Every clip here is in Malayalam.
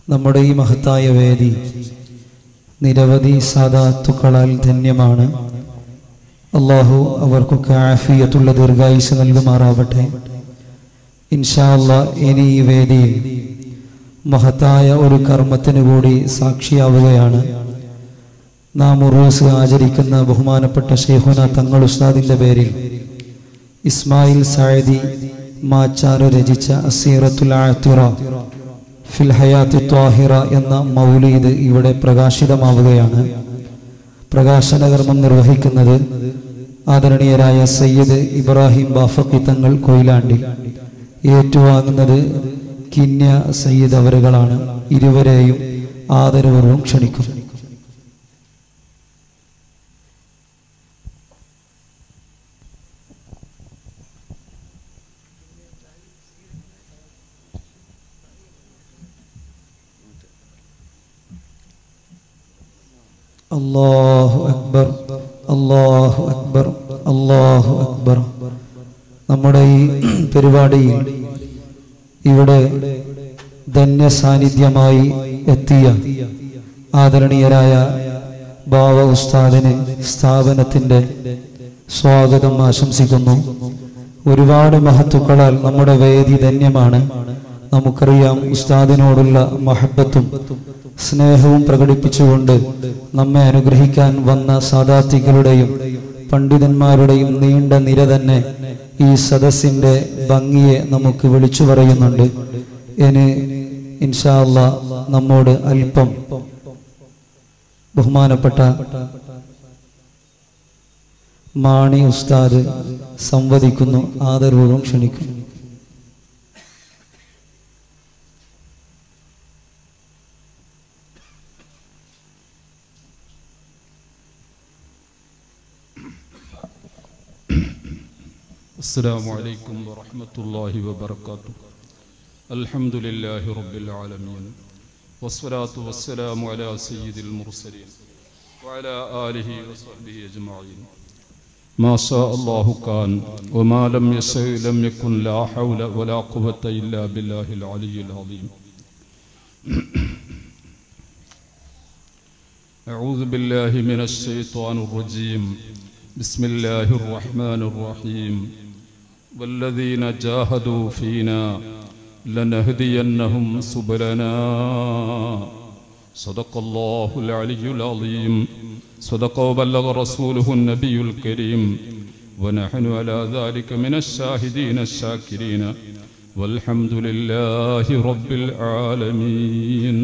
നമ്മുടെ ഈ മഹത്തായ വേദി നിരവധി സാധാത്തുക്കളാൽ ധന്യമാണ് അള്ളാഹു അവർക്കൊക്കെ ആഫിയത്തുള്ള ദീർഘായുസ് നൽകുമാറാവട്ടെ ഇൻഷാ അല്ലാ ഇനി ഈ വേദിയിൽ മഹത്തായ ഒരു കർമ്മത്തിന് കൂടി സാക്ഷിയാവുകയാണ് നാം ഉറൂസ് ആചരിക്കുന്ന ബഹുമാനപ്പെട്ട ഷെയ്ഖുന തങ്ങൾ ഉസ്താദിന്റെ പേരിൽ ഇസ്മായിൽ സായദി മാച്ചാറ് രചിച്ച അസീറത്തുൽ ആത്തിറ ഫിൽ ഹയാത്തി ത്വാഹിറ എന്ന മൗലീദ് ഇവിടെ പ്രകാശിതമാവുകയാണ് പ്രകാശന കർമ്മം നിർവഹിക്കുന്നത് ആദരണീയരായ സയ്യിദ് ഇബ്രാഹിം ബാഫക്കി തങ്ങൾ കൊയിലാണ്ടി ഏറ്റുവാങ്ങുന്നത് കിന്യ സയ്യിദ് അവരുകളാണ് ഇരുവരെയും ആദരപൂർവ്വം ക്ഷണിക്കും അല്ലാഹു അക്ബർ അല്ലാഹു അക്ബർ അല്ലാഹു അക്ബർ നമ്മുടെ ഈ പരിപാടിയിൽ ഇവിടെ ധന്യ സാന്നിധ്യമായി എത്തിയ ആദരണീയരായ ബാവ ഉസ്താദിന് സ്ഥാപനത്തിന്റെ സ്വാഗതം ആശംസിക്കുന്നു ഒരുപാട് മഹത്തുക്കളാൽ നമ്മുടെ വേദി ധന്യമാണ് നമുക്കറിയാം ഉസ്താദിനോടുള്ള മഹബത്തും സ്നേഹവും പ്രകടിപ്പിച്ചുകൊണ്ട് നമ്മെ അനുഗ്രഹിക്കാൻ വന്ന സാധാർത്ഥികളുടെയും പണ്ഡിതന്മാരുടെയും നീണ്ട നിര തന്നെ ഈ സദസ്സിന്റെ ഭംഗിയെ നമുക്ക് വിളിച്ചു പറയുന്നുണ്ട് ഇനി ഇൻഷാ അല്ലാ നമ്മോട് അല്പം ബഹുമാനപ്പെട്ട മാണി ഉസ്താദ് സംവദിക്കുന്നു ആദരപൂർവ്വം ക്ഷണിക്കുന്നു السلام عليكم ورحمة الله وبركاته الحمد لله رب العالمين والصلاة والسلام على سيد المرسلين وعلى آله وصحبه أجمعين ما شاء الله كان وما لم يشاء لم يكن لا حول ولا قوة إلا بالله العلي العظيم أعوذ بالله من الشيطان الرجيم بسم الله الرحمن الرحيم والذين جاهدوا فينا لنهدينهم سبلنا صدق الله العلي العظيم صدق وبلغ رسوله النبي الكريم ونحن على ذلك من الشاهدين الشاكرين والحمد لله رب العالمين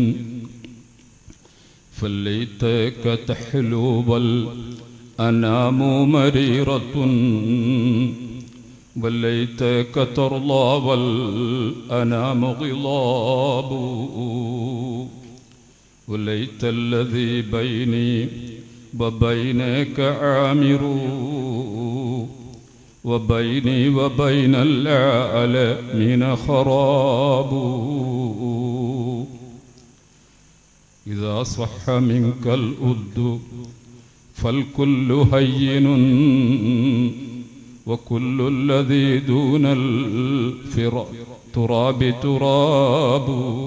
فليتك تحلو والأنام مريرة وليتك ترضى والأنام غضاب وليت الذي بيني وبينك عامر وبيني وبين العالمين خراب إذا صح منك الأد فالكل هين وكل الذي دون التراب تراب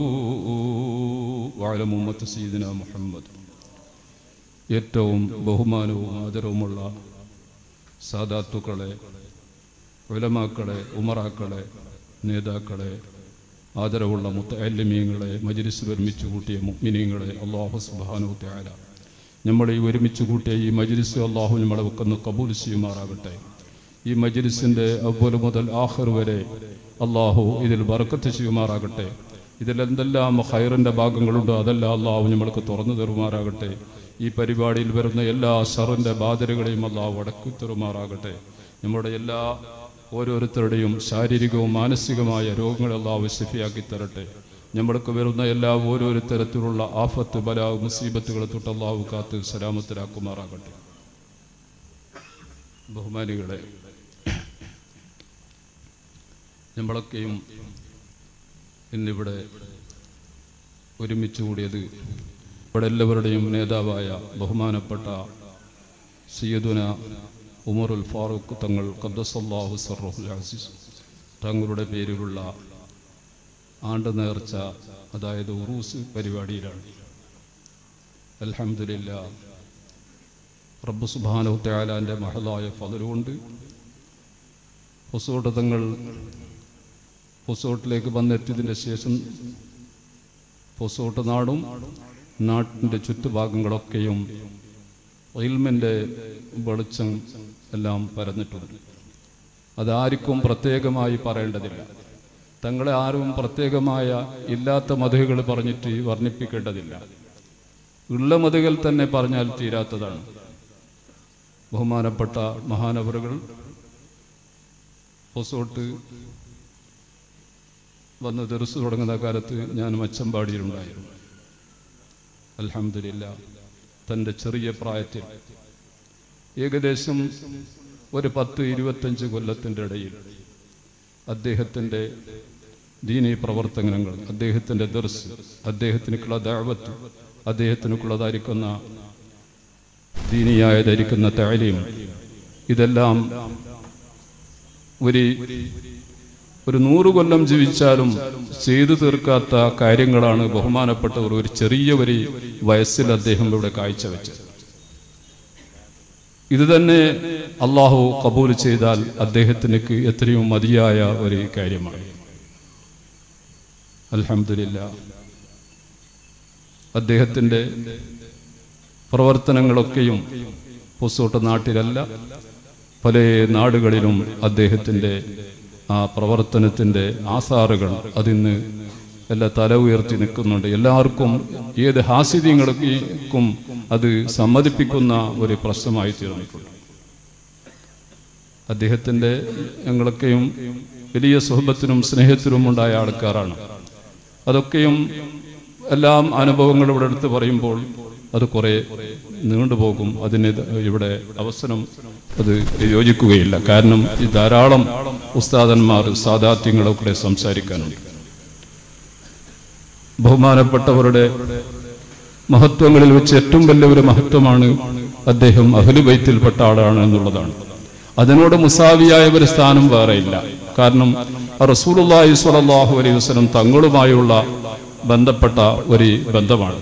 وعلى أمة سيدنا محمد ഏറ്റവും ബഹുമാനവും ആദരവുമുള്ള സാദാത്തുക്കളെ ഉലമാക്കളെ ഉമറാക്കളെ നേതാക്കളെ ആദരവുള്ള മുത്തല്യമീങ്ങളെ മജിലിസിൽ ഒരുമിച്ച് കൂട്ടിയ മുഗ്മിനീങ്ങളെ അള്ളാഹു സുബാനു ത്യാല നമ്മൾ ഈ ഒരുമിച്ച് കൂട്ടിയ ഈ മജിലിസ് അള്ളാഹു നമ്മളെ വെക്കുന്ന കബൂൽ ചെയ്യുമാറാകട്ടെ ഈ മജിലിസിൻ്റെ അവല് മുതൽ ആഹർ വരെ അള്ളാഹു ഇതിൽ ബർക്കത്ത് ചെയ്യുമാറാകട്ടെ ഇതിൽ എന്തെല്ലാം ഹൈറിൻ്റെ ഭാഗങ്ങളുണ്ടോ അതെല്ലാം അള്ളാഹു നമ്മൾക്ക് തുറന്നു തരുമാറാകട്ടെ ഈ പരിപാടിയിൽ വരുന്ന എല്ലാ ഷറിൻ്റെ ബാധരകളെയും അള്ളാഹു അടക്കി തരുമാറാകട്ടെ നമ്മുടെ എല്ലാ ഓരോരുത്തരുടെയും ശാരീരികവും മാനസികമായ രോഗങ്ങളെ അള്ളാഹു ശിഫിയാക്കി തരട്ടെ നമ്മൾക്ക് വരുന്ന എല്ലാ ഓരോരുത്തരത്തിലുള്ള ആഫത്ത് ബല മുസീബത്തുകളെ തൊട്ട് അള്ളാഹു കാത്ത് സലാമത്തിലാക്കുമാറാകട്ടെ ബഹുമാനികളെ നമ്മളൊക്കെയും ഇന്നിവിടെ ഒരുമിച്ച് കൂടിയത് ഇവിടെ എല്ലാവരുടെയും നേതാവായ ബഹുമാനപ്പെട്ട സയ്യദുന ഉമറുൽ ഫാറൂഖ് തങ്ങൾ ഖദ്ദസല്ലാഹു സർറുൽ അസീസ് തങ്ങളുടെ പേരിലുള്ള ആണ്ട് നേർച്ച അതായത് ഉറൂസ് പരിപാടിയിലാണ് അൽഹംദുലില്ല റബ്ബ് സുബാനു ത്യാലാൻ്റെ മഹലായ ഫലരുകൊണ്ട് പൊസോട്ട് തങ്ങൾ പൊസോട്ടിലേക്ക് വന്നെത്തിയതിൻ്റെ ശേഷം പൊസോട്ട് നാടും നാട്ടിൻ്റെ ചുറ്റുഭാഗങ്ങളൊക്കെയും ഇൽമിൻ്റെ വെളിച്ചം എല്ലാം പരന്നിട്ടുണ്ട് അതാർക്കും പ്രത്യേകമായി പറയേണ്ടതില്ല തങ്ങളെ ആരും പ്രത്യേകമായ ഇല്ലാത്ത മതകൾ പറഞ്ഞിട്ട് വർണ്ണിപ്പിക്കേണ്ടതില്ല ഉള്ള മതകൾ തന്നെ പറഞ്ഞാൽ തീരാത്തതാണ് ബഹുമാനപ്പെട്ട മഹാനവറുകൾ പൊസോട്ട് വന്ന് തെറുസ് തുടങ്ങുന്ന കാലത്ത് ഞാൻ മച്ചമ്പാടിയിലുണ്ടായിരുന്നു അൽഹംദുലില്ല തൻ്റെ ചെറിയ പ്രായത്തിൽ ഏകദേശം ഒരു പത്ത് ഇരുപത്തഞ്ച് കൊല്ലത്തിൻ്റെ ഇടയിൽ അദ്ദേഹത്തിൻ്റെ ദീനീ പ്രവർത്തനങ്ങൾ അദ്ദേഹത്തിൻ്റെ ദർസ് അദ്ദേഹത്തിനുള്ള ദാവത്ത് അദ്ദേഹത്തിനുള്ളതായിരിക്കുന്ന ദീനിയായ ധരിക്കുന്ന താലീം ഇതെല്ലാം ഒരു ഒരു നൂറ് കൊല്ലം ജീവിച്ചാലും ചെയ്തു തീർക്കാത്ത കാര്യങ്ങളാണ് ബഹുമാനപ്പെട്ടവർ ഒരു ചെറിയ ഒരു വയസ്സിൽ അദ്ദേഹം ഇവിടെ കാഴ്ചവെച്ചത് ഇത് തന്നെ അള്ളാഹു കബൂൽ ചെയ്താൽ അദ്ദേഹത്തിന് എത്രയോ മതിയായ ഒരു കാര്യമാണ് അൽഹംദുലില്ല അദ്ദേഹത്തിൻ്റെ പ്രവർത്തനങ്ങളൊക്കെയും പൊസോട്ട് നാട്ടിലല്ല പല നാടുകളിലും അദ്ദേഹത്തിൻ്റെ ആ പ്രവർത്തനത്തിൻ്റെ ആസാറുകൾ അതിന്ന് എല്ലാ തല ഉയർത്തി നിൽക്കുന്നുണ്ട് എല്ലാവർക്കും ഏത് ഹാസ്യങ്ങൾക്കും അത് സമ്മതിപ്പിക്കുന്ന ഒരു പ്രശ്നമായി തീർന്നിട്ടുണ്ട് അദ്ദേഹത്തിൻ്റെ ഞങ്ങളൊക്കെയും വലിയ സുഹബത്തിനും സ്നേഹത്തിനും ഉണ്ടായ ആൾക്കാരാണ് അതൊക്കെയും എല്ലാം അനുഭവങ്ങൾ ഇവിടെ എടുത്ത് പറയുമ്പോൾ അത് കുറെ നീണ്ടുപോകും അതിന് ഇവിടെ അവസരം അത് യോജിക്കുകയില്ല കാരണം ഈ ധാരാളം ഉസ്താദന്മാർ സാദാത്യങ്ങളൊക്കെ സംസാരിക്കാനുണ്ട് ബഹുമാനപ്പെട്ടവരുടെ മഹത്വങ്ങളിൽ വെച്ച് ഏറ്റവും വലിയ ഒരു മഹത്വമാണ് അദ്ദേഹം അഹ്ലുബൈത്തിൽപ്പെട്ട ആളാണ് എന്നുള്ളതാണ് അതിനോട് മുസാവിയായ ഒരു സ്ഥാനം വേറെയില്ല കാരണം റസൂലുള്ളാഹി സ്വല്ലല്ലാഹു അലൈഹി വസല്ലം തങ്ങളുമായുള്ള ബന്ധപ്പെട്ട ഒരു ബന്ധമാണ്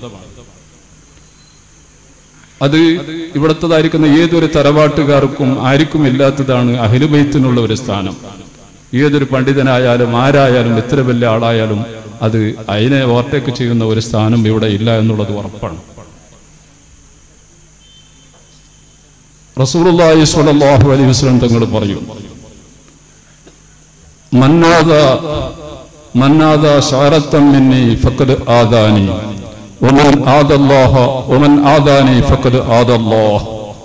അത് ഇവിടത്തതായിരിക്കുന്ന ഏതൊരു തറവാട്ടുകാർക്കും ആർക്കും ഇല്ലാത്തതാണ് അഹിലുബൈത്തിനുള്ള ഒരു സ്ഥാനം ഏതൊരു പണ്ഡിതനായാലും ആരായാലും എത്ര വലിയ ആളായാലും അത് അതിനെ ഓവർടേക്ക് ചെയ്യുന്ന ഒരു സ്ഥാനം ഇവിടെ ഇല്ല എന്നുള്ളത് ഉറപ്പാണ് റസൂലുള്ളാഹി സ്വല്ലല്ലാഹു അലൈഹി വസല്ലം തങ്ങൾ പറയും മന്നാദ മന്നാദ ശാരത്തം മിന്നി ഫഖദ് ആദാനി ഒമൻ ആദല്ലാഹ ഒമൻ ആദാനി ഫഖദ് ആദല്ലാഹ്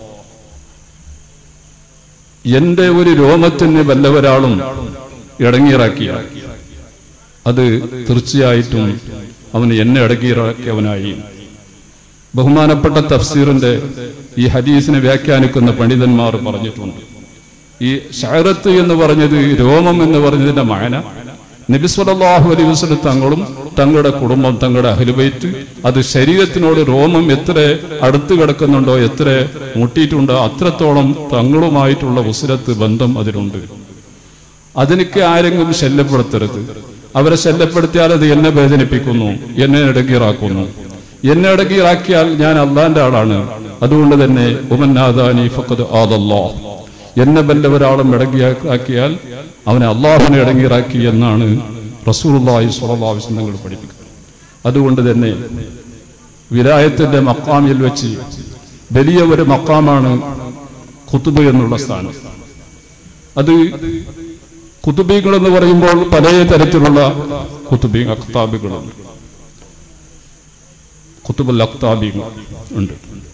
എന്റെ ഒരു രോമത്തിന് വല്ലവരാളും ഇടങ്ങിയിറാക്കിയ അത് തീർച്ചയായിട്ടും അവന് എന്നെ ഇടങ്ങിയിറാക്കിയവനായി ബഹുമാനപ്പെട്ട തഫ്സീറിന്റെ ഈ ഹദീസിനെ വ്യാഖ്യാനിക്കുന്ന പണ്ഡിതന്മാർ പറഞ്ഞിട്ടുണ്ട് ഈ ഷാരത്ത് എന്ന് പറഞ്ഞത് രോമം എന്ന് പറഞ്ഞതിന്റെ മാന നബിസ്വലാഹു അലൈഹി വസ്ലം തങ്ങളും തങ്ങളുടെ കുടുംബം തങ്ങളുടെ അഹ്ലുബൈത്ത് അത് ശരീരത്തിനോട് രോമം എത്ര അടുത്ത് കിടക്കുന്നുണ്ടോ എത്ര മുട്ടിയിട്ടുണ്ടോ അത്രത്തോളം തങ്ങളുമായിട്ടുള്ള ഉസുരത്ത് ബന്ധം അതിലുണ്ട് അതിനൊക്കെ ആരെങ്കിലും ശല്യപ്പെടുത്തരുത് അവരെ ശല്യപ്പെടുത്തിയാൽ അത് എന്നെ വേദനിപ്പിക്കുന്നു എന്നെ ഇടകീറാക്കുന്നു എന്നെ ഇടകീറാക്കിയാൽ ഞാൻ അള്ളാന്റെ ആളാണ് അതുകൊണ്ട് തന്നെ ഉമന്നാദാനി ഫഖദ് ആദല്ലാ എന്നെ വല്ലവരാളും ഇടങ്ങിയാക്കിയാൽ അവനെ അള്ളാഹുവിനെ ഇടങ്ങിറാക്കി എന്നാണ് റസൂലുള്ളാഹി സ്വല്ലല്ലാഹു അലൈഹി വസല്ലം തങ്ങൾ പഠിപ്പിക്കുന്നത് അതുകൊണ്ട് തന്നെ വിലായത്തിന്റെ മക്കാമിൽ വെച്ച് വലിയ ഒരു മക്കാമാണ് കുത്തുബ് എന്നുള്ള സ്ഥാനം അത് കുത്തുബീകൾ എന്ന് പറയുമ്പോൾ പല തരത്തിലുള്ള കുത്തുബി അക്താബികളുണ്ട് കുത്തുബുൽ അക്താബികൾ ഉണ്ട്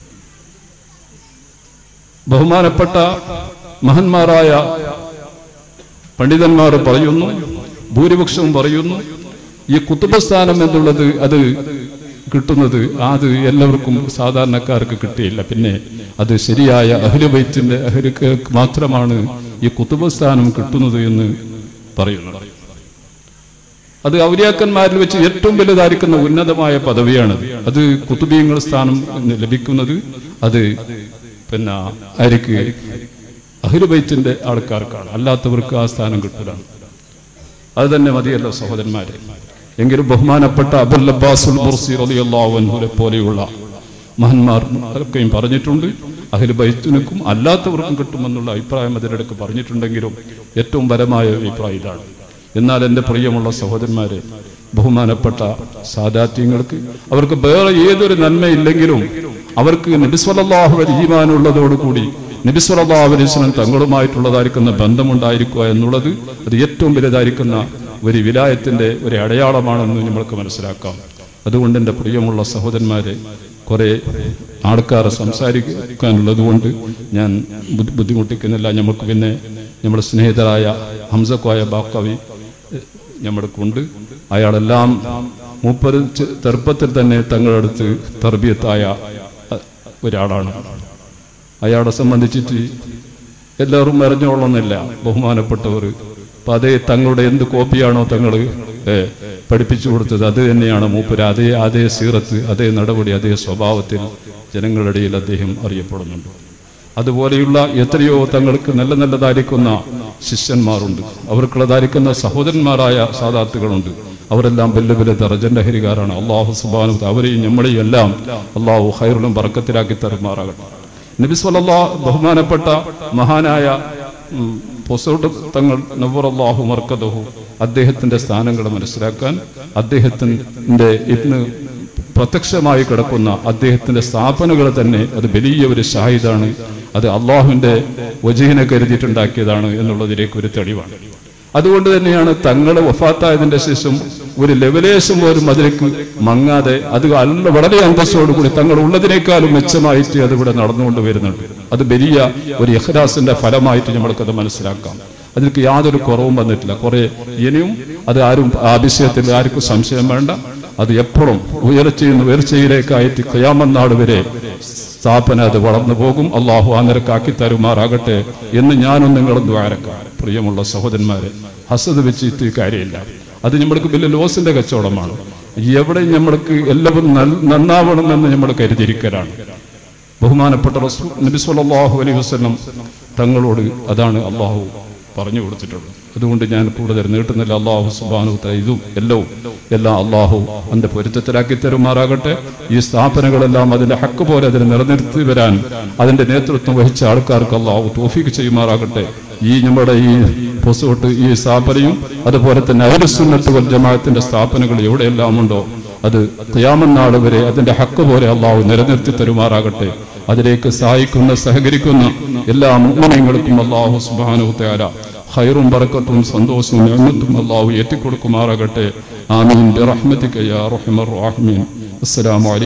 ബഹുമാനപ്പെട്ട മഹന്മാരായ പണ്ഡിതന്മാർ പറയുന്നു ഭൂരിപക്ഷവും പറയുന്നു ഈ കുത്തുബസ്ഥാനം എന്നുള്ളത് അത് കിട്ടുന്നത് അത് എല്ലാവർക്കും സാധാരണക്കാർക്ക് കിട്ടിയില്ല പിന്നെ അത് ശരിയായ അഹ്ലുബൈത്തിന്റെ അഹ്ലുക്ക് മാത്രമാണ് ഈ കുത്തുബസ്ഥാനം കിട്ടുന്നത് എന്ന് പറയുന്നത് അത് ഔലിയാക്കന്മാരിൽ വെച്ച് ഏറ്റവും വലുതായിരിക്കുന്ന ഉന്നതമായ പദവിയാണത് അത് കുത്തുബീങ്ങൾ സ്ഥാനം ലഭിക്കുന്നത് അത് പിന്നെ ആർക്ക് അഹിലുബൈത്തിന്റെ ആൾക്കാർക്കാണ് അല്ലാത്തവർക്ക് ആ സ്ഥാനം കിട്ടില്ല അത് തന്നെ മതിയല്ലോ സഹോദരന്മാരെ എങ്കിലും ബഹുമാനപ്പെട്ട അബുൽ അബ്ബാസുൽ മുർസി റളിയല്ലാഹു അൻഹുവിനെ പോലെയുള്ള മഹന്മാർ ഒക്കെയും പറഞ്ഞിട്ടുണ്ട് അഹിൽ ബൈത്തുനക്കും അല്ലാത്തവർക്കും കിട്ടുമെന്നുള്ള അഭിപ്രായം അതിനിടയ്ക്ക് പറഞ്ഞിട്ടുണ്ടെങ്കിലും ഏറ്റവും ബലമായ അഭിപ്രായം ഇതാണ് എന്നാൽ എൻ്റെ പ്രിയമുള്ള സഹോദരന്മാരെ ബഹുമാനപ്പെട്ട സാദാത്യങ്ങൾക്ക് അവർക്ക് വേറെ ഏതൊരു നന്മയില്ലെങ്കിലും അവർക്ക് നബിസ്വല്ലാഹു ഈമാനുള്ളതോടുകൂടി നബിസ്വല്ലാഹു അലൈസ്ലം തങ്ങളുമായിട്ടുള്ളതായിരിക്കുന്ന ബന്ധമുണ്ടായിരിക്കുക എന്നുള്ളത് അത് ഏറ്റവും വലുതായിരിക്കുന്ന ഒരു വിലായത്തിന്റെ ഒരു അടയാളമാണെന്ന് നമ്മൾക്ക് മനസ്സിലാക്കാം അതുകൊണ്ട് എൻ്റെ പ്രിയമുള്ള സഹോദരന്മാരെ കുറെ ആൾക്കാരെ സംസാരിക്കാനുള്ളത് കൊണ്ട് ഞാൻ ബുദ്ധി- ബുദ്ധിമുട്ടിക്കുന്നില്ല നമുക്ക് പിന്നെ നമ്മുടെ സ്നേഹിതരായ ഹംസക്കോയ ബാക്കവി നമ്മൾക്കുണ്ട് അയാളെല്ലാം മൂപ്പര് ചെ- ചെറുപ്പത്തിൽ തന്നെ തങ്ങളടുത്ത് തർബിയത്തായ അ- ഒരാളാണ് അയാളെ സംബന്ധിച്ചിട്ട് എല്ലാവരും അറിഞ്ഞോളന്നില്ല ബഹുമാനപ്പെട്ടവർ അപ്പൊ അതേ തങ്ങളുടെ എന്ത് കോപ്പിയാണോ തങ്ങൾ പഠിപ്പിച്ചു കൊടുത്തത് അത് തന്നെയാണ് മൂപ്പര് അതേ അതേ സീറത്ത് അതേ നടപടി അതേ സ്വഭാവത്തിൽ ജനങ്ങളുടെ ഇടയിൽ അദ്ദേഹം അറിയപ്പെടുന്നുണ്ട് അതുപോലെയുള്ള എത്രയോ തങ്ങൾക്ക് നല്ല നല്ലതായിരിക്കുന്ന ശിഷ്യന്മാരുണ്ട് അവർക്കുള്ളതായിരിക്കുന്ന സഹോദരന്മാരായ സാധാത്തുകളുണ്ട് അവരെല്ലാം വലിയ വലിയ ദർജന്റെ ഹരികാരാണ് അള്ളാഹു സുബാനു അവരെയും നമ്മളെയും എല്ലാം അള്ളാഹു ഹൈറിലും പറക്കത്തിലാക്കി തരുമാറാകട്ടെ നബി സ്വല്ലാ ബഹുമാനപ്പെട്ട മഹാനായ ഉം, പൊസോട്ട് തങ്ങൾ നവറല്ലാഹു മർക്കദഹു അദ്ദേഹത്തിന്റെ സ്ഥാനങ്ങൾ മനസ്സിലാക്കാൻ അദ്ദേഹത്തിന്റെ ഇന്ന് പ്രത്യക്ഷമായി കിടക്കുന്ന അദ്ദേഹത്തിന്റെ സ്ഥാപനകൾ തന്നെ അത് വലിയ ഒരു ഷാഹിദാണ് അത് അള്ളാഹുവിന്റെ വജീനെ കരുതിയിട്ടുണ്ടാക്കിയതാണ് എന്നുള്ളതിലേക്ക് ഒരു തെളിവാണ് അതുകൊണ്ട് തന്നെയാണ് തങ്ങൾ വഫാത്തായതിന്റെ ശേഷം ഒരു ലെവലേശം പോലും അതിലേക്ക് മങ്ങാതെ അത് അല്ല വളരെ അന്തസ്സോടുകൂടി തങ്ങൾ ഉള്ളതിനേക്കാളും മെച്ചമായിട്ട് അത് ഇവിടെ നടന്നുകൊണ്ട് വരുന്നുണ്ട് അത് വലിയ ഒരു ഇഹ്ലാസിന്റെ ഫലമായിട്ട് നമ്മൾക്കത് മനസ്സിലാക്കാം അതിലേക്ക് യാതൊരു കുറവും വന്നിട്ടില്ല കുറെ ഇനിയും അത് ആരും ആ വിഷയത്തിൽ ആർക്കും സംശയം വേണ്ട അത് എപ്പോഴും ഉയർച്ചയിൽ നിന്ന് ഉയർച്ചയിലേക്കായിട്ട് കയാമന്നാട് വരെ സ്ഥാപന അത് വളർന്നു പോകും അള്ളാഹു ആ നിരക്കാക്കി തരുമാറാകട്ടെ എന്ന് ഞാനും നിങ്ങളും ദ്വാരക്കാം പ്രിയമുള്ള സഹോദരന്മാരെ ഹസത് വെച്ചിട്ട് കാര്യമില്ല അത് നമ്മൾക്ക് വലിയ ലോസിന്റെ കച്ചവടമാണ് എവിടെ നമ്മൾക്ക് എല്ലാവരും നൽ- നന്നാവണമെന്ന് നമ്മൾ കരുതിയിരിക്കലാണ് ബഹുമാനപ്പെട്ട റസൂ നബി സല്ലല്ലാഹു അലൈഹി വസല്ലം തങ്ങളോട് അതാണ് അള്ളാഹു പറഞ്ഞു കൊടുത്തിട്ടുള്ളത് അതുകൊണ്ട് ഞാൻ കൂടുതൽ നീട്ടുന്നില്ല അള്ളാഹു സുബാനു ഇതും എല്ലവും എല്ലാം അള്ളാഹു അതിന്റെ പൊരുത്തത്തിലാക്കി തരുമാറാകട്ടെ ഈ സ്ഥാപനങ്ങളെല്ലാം അതിന്റെ ഹക്ക് പോലെ അതിനെ നിലനിർത്തി വരാൻ അതിന്റെ നേതൃത്വം വഹിച്ച ആൾക്കാർക്ക് അള്ളാഹു തോഫിക്ക് ചെയ്യുമാറാകട്ടെ ഈ നമ്മുടെ ഈ പൊസോട്ട് ഈ സ്ഥാപനയും അതുപോലെ തന്നെ അയലുസുന്നത്ത് വൽ ജമാഅത്തിന്റെ സ്ഥാപനങ്ങൾ എവിടെയെല്ലാം ഉണ്ടോ അത് ഖിയാമന്നാൾ വരെ അതിന്റെ ഹക്ക് പോലെ അള്ളാഹു നിലനിർത്തി തരുമാറാകട്ടെ അതിലേക്ക് സഹായിക്കുന്ന സഹകരിക്കുന്ന എല്ലാ മുഗ്നങ്ങൾക്കും അള്ളാഹു സുബാനു തയാല ഖൈറും ബറക്കത്തും സന്തോഷവും ഞങ്ങത്തും അള്ളാഹു ഏറ്റിക്കൊടുക്കുമാറാകട്ടെ ആമീൻ ബിറഹ്മതിക യാ റഹ്മർ റഹീം അസ്സലാമു അലൈക്കും